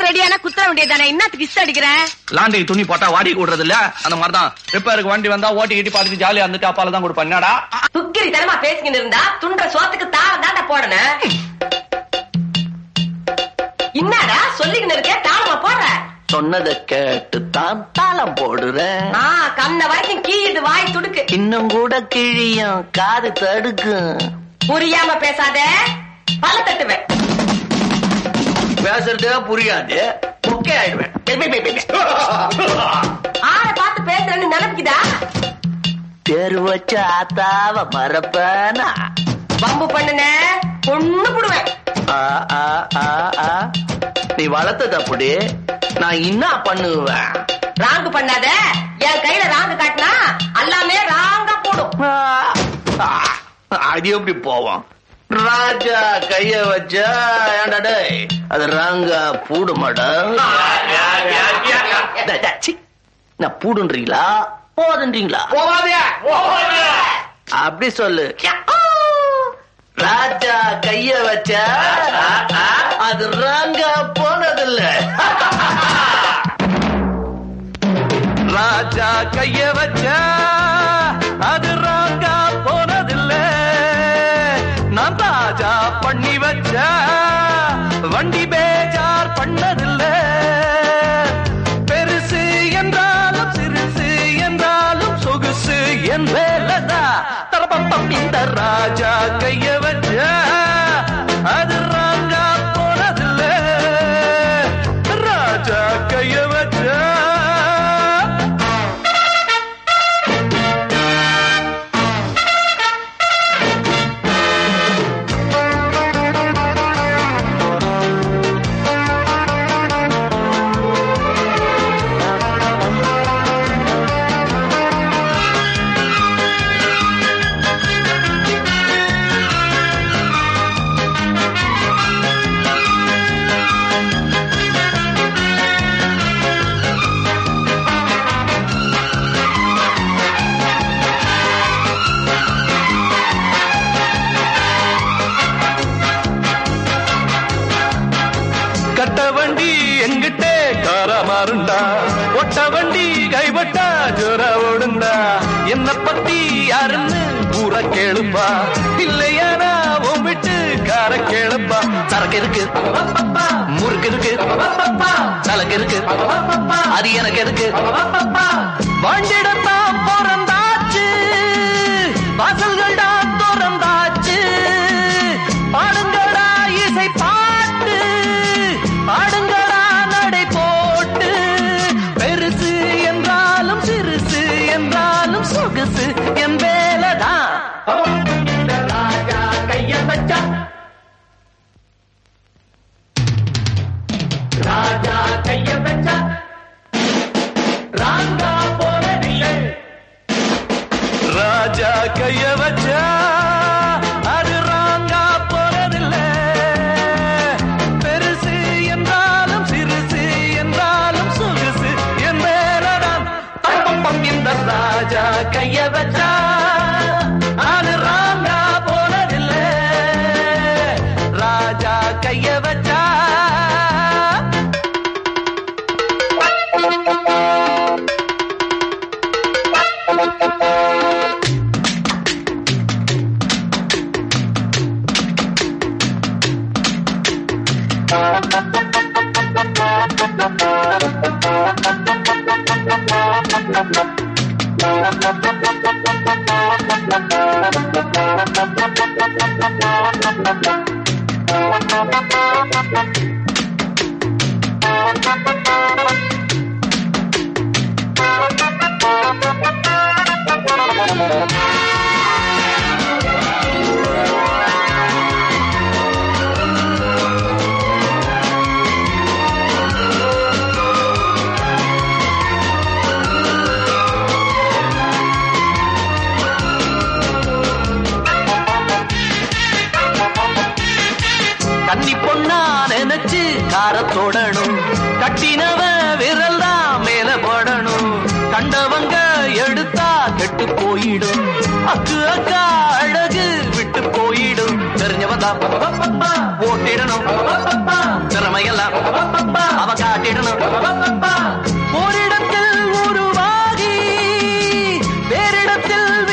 Repair ரெடியான குத்துற வேண்டியதானே என்னத்துக்கு இஷ்ட அடிக்கிறேன் லாண்டி துணி போட்டா வாடி விடுறது இல்ல அந்த மாதிரிதான் ரிப்பேருக்கு வண்டி வந்தா ஓட்டி கிட்டி பாத்துட்டு ஜாலியா இருந்துட்டு அப்பால தான் கொடுப்பேன் என்னடா துக்கிரி தரமா பேசிக்கிட்டு இருந்தா துண்ட சோத்துக்கு தாளம் தாண்டா போடணும் என்னடா சொல்லிக்கிட்டு இருக்க தாளமா போடுற சொன்னதை கேட்டு தான் தாளம் போடுறேன் ஆ கண்ண வரைக்கும் கீயுது வாய் துடுக்கு இன்னும் கூட கிழியும் காது தடுக்கும் புரியாம பேசாத பல தட்டுவேன் பேசுறதே புரியாது மொக்கை ஆயிடுவேன் பெ, பெ, பெ, பெ, பெ. ஆளை பார்த்து பேசுறேன்னு நினைப்புக்குதா தேர் வச்ச ஆத்தாவ மறப்பனா வம்பு பண்ணுன பொண்ணு புடுவேன் ஆ, ஆ, ஆ, ஆ. நீ வளர்த்தது அப்படி நான் என்ன பண்ணுவேன் ராங்கு பண்ணாத என் கையில ராங்கு காட்டினா எல்லாமே ராங்கா போடும் ஆ, ஆ, அது எப்படி போவோம் ராஜா கைய வச்சா ஏன்டா டேய் அது ராங்கா பூடுமாடா டேய், டேய், சீ. நான் பூடுன்றீங்களா போதுன்றீங்களா அப்படி சொல்லு ராஜா கைய வச்சா அது ராங்கா போனதில்ல ராஜா கைய வச்ச அது ராங்கா போனதில்ல நான் ராஜா பண்ணி வச்ச வண்டி பேஜார் பண்ணதில்ல பெருசு என்றாலும் சிறுசு என்றாலும் சொகுசு என் வேலைதா தரப்பம் இந்த ராஜா கைய வச்ச அது ராங்கா போனதில்ல ராஜா கைய வச்ச கட்ட வண்டி எங்கிட்ட காரா மாறுண்டா ஒட்ட வண்டி கைவட்டா ஜோரா ஓடுண்டா என்ன பத்தி யாருன்னு பூரா கேளுப்பா இல்லையானா உன் விட்டு கார கேளுப்பா சரக்கு இருக்கு முறுக்கு இருக்கு சலக்கு இருக்கு அது எனக்கு இருக்கு வண்டிடத்தான் பிறந்தாச்சு வாசல்கள் தான் திறந்தாச்சு பாடுங்கடா இசை பாட்டு பாடுங்கடா நடை போட்டு பெருசு என்றாலும் சிறுசு என்றாலும் சொகுசு என் வேலைதான் ராஜா கைய வச்சா ராஜா கைய வச்சா ராங்கா போனதில்லை ராஜா கைய வச்சா அது ராங்கா போறதில்ல பெருசு என்றாலும் சிறுசு என்றாலும் சொகுசு என் மேலதான் தப்பம் இந்த ராஜா கைய வச்சா அது ராங்கா போறதில்ல ராஜா கைய வச்சா கன்னி பொண்ணா நினைச்சு கார தொடணும் கட்டினவ விரல் தான் மேல படணும் கண்டவங்க எடுத்தா கெட்டு போயிடும் அக்கு அக்கா அழகு விட்டு போயிடும் தெரிஞ்சவன் தான் ஓட்டிடணும் திறமையெல்லாம் அவ காட்டிடணும் ஓரிடத்தில் உருவாகி வேறிடத்தில்